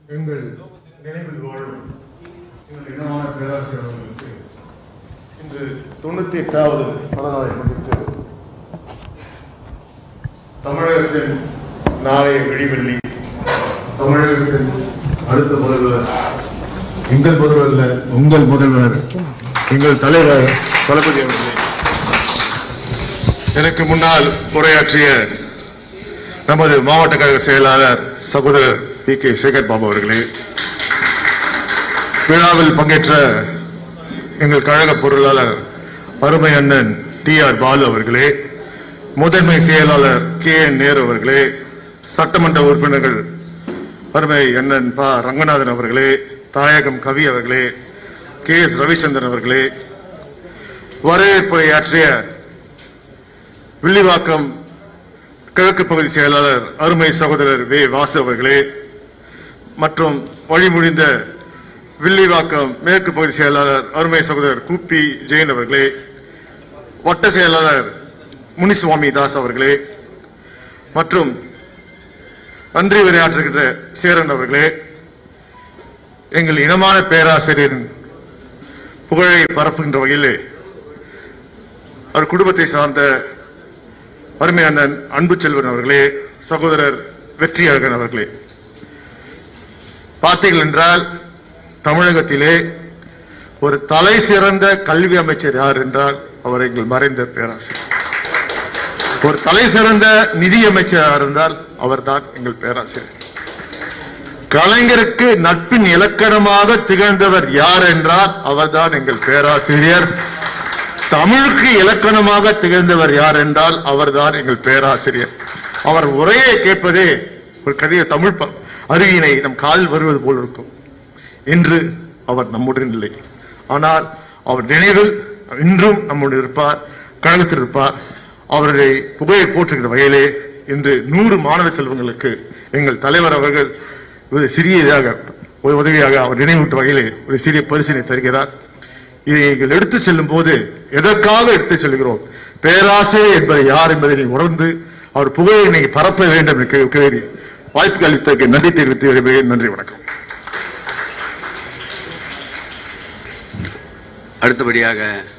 எங்கள் நினைவில் வாழும் எங்கள் இனமான பேராசிரியர் அவர்களுக்கு இன்று தொண்ணூத்தி எட்டாவது பிறந்தநாளை முன்னிட்டு தமிழகத்தின் நாளைய விடிவெள்ளி தமிழகத்தின் அடுத்த முதல்வர் எங்கள் முதல்வர் அல்ல உங்கள் முதல்வர் எங்கள் தலைவர் தளபதி அவர்களே எனக்கு முன்னால் உரையாற்றிய நமது மாவட்ட கழக செயலாளர் சகோதரர் பி கே சேகர் பாபு அவர்களே விழாவில் பங்கேற்ற எங்கள் கழக பொருளாளர் அருமை அண்ணன் டி ஆர் பாலு அவர்களே முதன்மை செயலாளர் கே என் நேரு அவர்களே சட்டமன்ற உறுப்பினர்கள் அருமை அண்ணன் ப ரங்கநாதன் அவர்களே தாயகம் கவி அவர்களே கே எஸ் ரவிச்சந்திரன் அவர்களே வரவேற்புரையாற்றிய வில்லிவாக்கம் கிழக்கு பகுதி செயலாளர் அருமை சகோதரர் வே வாசு அவர்களே மற்றும் வழிமொழிந்த வில்லிவாக்கம் மேற்கு பகுதி செயலாளர் அருமை சகோதரர் கூப்பி ஜெயின் அவர்களே வட்ட செயலாளர் முனிசுவாமி தாஸ் அவர்களே மற்றும் நன்றி உரையாற்றுகின்ற சேரன் அவர்களே எங்கள் இனமான பேராசிரியரின் புகழை பரப்புகின்ற வகையிலே அவர் குடும்பத்தை சார்ந்த அருமை அண்ணன் அன்பு செல்வன் அவர்களே சகோதரர் வெற்றியழகன் அவர்களே பார்த்தீர்கள் என்றால் தமிழகத்திலே ஒரு தலை சிறந்த கல்வி அமைச்சர் யார் என்றால் அவர் எங்கள் மறைந்த பேராசிரியர் ஒரு தலை சிறந்த நிதி அமைச்சர் யார் என்றால் அவர்தான் எங்கள் பேராசிரியர் கலைஞருக்கு நட்பின் இலக்கணமாக திகழ்ந்தவர் யார் என்றால் அவர்தான் எங்கள் பேராசிரியர் தமிழுக்கு இலக்கணமாக திகழ்ந்தவர் யார் என்றால் அவர்தான் எங்கள் பேராசிரியர் அவர் உரையை கேட்பதே ஒரு கதைய தமிழ் ப- அருகினை நம் காலில் வருவது போல் இருக்கும் இன்று அவர் நம்முடன் இல்லை ஆனால் அவர் நினைவில் இன்றும் நம்முடன் இருப்பார் கழகத்தில் இருப்பார் அவருடைய புகழை போற்றுகிற வகையிலே இன்று நூறு மாணவ செல்வங்களுக்கு எங்கள் தலைவர் அவர்கள் ஒரு சிறியதாக ஒரு உதவியாக அவர் நினைவூட்ட வகையிலே ஒரு சிறிய பரிசினை தருகிறார் இதை நீங்கள் எடுத்துச் செல்லும் போது எதற்காக எடுத்துச் செல்கிறோம் பேராசிரியர் என்பது யார் என்பதை நீ உணர்ந்து அவர் புகழை நீங்க பரப்ப வேண்டும் என்று கே- கேள்வி வாய்ப்பு அளித்ததற்கு நன்றி தெரிவித்து விடைபெறுகிறேன். நன்றி வணக்கம் அடுத்தபடியாக